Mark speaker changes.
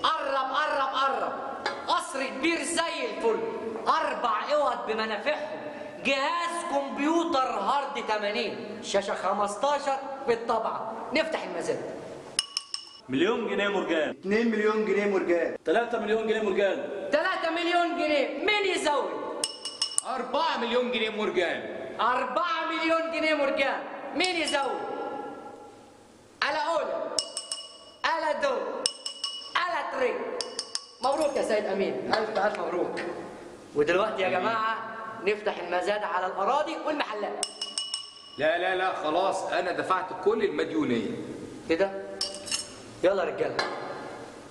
Speaker 1: قرب قرب قرب قصر كبير زي الفل اربع اوض بمنافعهم جهاز كمبيوتر هارد 80 شاشه 15 بالطبعه نفتح المزاد
Speaker 2: مليون جنيه مرجان
Speaker 3: 2 مليون جنيه مرجان
Speaker 2: 3 مليون جنيه مرجان
Speaker 1: 3 مليون جنيه مين يزود
Speaker 4: 4 مليون جنيه مرجان
Speaker 1: 4 مليون جنيه مرجان مين يزود على أولى على دو على تري مبروك يا سيد أمين ألف ألف مبروك ودلوقتي يا جماعة نفتح المزاد على الأراضي والمحلات
Speaker 4: لا لا لا خلاص انا دفعت كل المديونيه
Speaker 1: كده يلا يا رجالة